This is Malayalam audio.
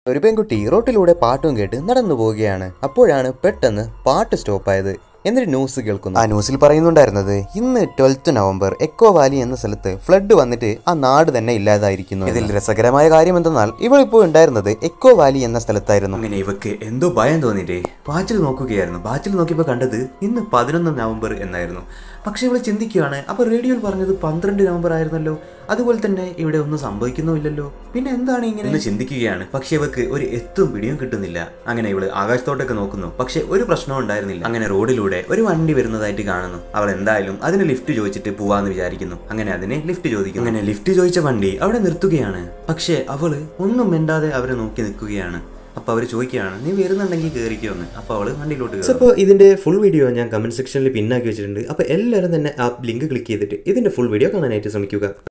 ഒരു പെൺകുട്ടി റോട്ടിലൂടെ പാട്ടും കേട്ട് നടന്നു പോവുകയാണ് അപ്പോഴാണ് പെട്ടെന്ന് പാട്ട് സ്റ്റോപ്പായത് എന്നിട്ട് ന്യൂസ് കേൾക്കുന്നു ആ ന്യൂസിൽ പറയുന്നുണ്ടായിരുന്നത് ഇന്ന് ട്വൽത്ത് നവംബർ എക്കോ വാലി എന്ന സ്ഥലത്ത് ഫ്ലഡ് വന്നിട്ട് ആ നാട് തന്നെ ഇല്ലാതായിരിക്കുന്നു ഇതിൽ രസകരമായ കാര്യം എന്തെന്നാൽ ഇവളിപ്പോൾ ഉണ്ടായിരുന്നത് എക്കോ വാലി എന്ന സ്ഥലത്തായിരുന്നു അങ്ങനെ ഇവക്ക് എന്തോ ഭയം തോന്നിയിട്ടേ വാച്ചിൽ നോക്കുകയായിരുന്നു വാച്ചിൽ നോക്കിയപ്പോൾ കണ്ടത് ഇന്ന് പതിനൊന്ന് നവംബർ എന്നായിരുന്നു പക്ഷെ ഇവള് ചിന്തിക്കുകയാണ് അപ്പോൾ റേഡിയോയിൽ പറഞ്ഞത് പന്ത്രണ്ട് നവംബർ ആയിരുന്നല്ലോ അതുപോലെ തന്നെ ഇവിടെ ഒന്നും സംഭവിക്കുന്നുമില്ലല്ലോ പിന്നെ എന്താണ് ഇങ്ങനെ എന്ന് ചിന്തിക്കുകയാണ് പക്ഷെ ഇവക്ക് ഒരു എത്തും പിടിയും കിട്ടുന്നില്ല അങ്ങനെ ഇവള് ആകാശത്തോട്ടൊക്കെ നോക്കുന്നു പക്ഷെ ഒരു പ്രശ്നവും ഉണ്ടായിരുന്നില്ല അങ്ങനെ റോഡിലൂടെ ഒരു വണ്ടി വരുന്നതായിട്ട് കാണുന്നു അവൾ എന്തായാലും അതിന് ലിഫ്റ്റ് ചോദിച്ചിട്ട് പോവാന്ന് വിചാരിക്കുന്നു അങ്ങനെ അതിന് ലിഫ്റ്റ് ചോദിക്കുന്നു അങ്ങനെ ലിഫ്റ്റ് ചോദിച്ച വണ്ടി അവിടെ നിർത്തുകയാണ് പക്ഷെ അവള് ഒന്നും മിണ്ടാതെ അവരെ നോക്കി നിൽക്കുകയാണ് അപ്പൊ അവർ ചോദിക്കുകയാണ് നീ വരുന്നുണ്ടെങ്കിൽ കയറിക്കോ എന്ന് അപ്പൊ അവള് വണ്ടിയിലോട്ട് കയറും അപ്പോൾ ഇതിന്റെ ഫുൾ വീഡിയോ ഞാൻ കമന്റ് സെക്ഷനിൽ പിന്നാക്കി വെച്ചിട്ടുണ്ട് അപ്പൊ എല്ലാവരും തന്നെ ആ ലിങ്ക് ക്ലിക്ക് ചെയ്തിട്ട് ഇതിന്റെ ഫുൾ വീഡിയോ കാണാനായിട്ട് ശ്രമിക്കുക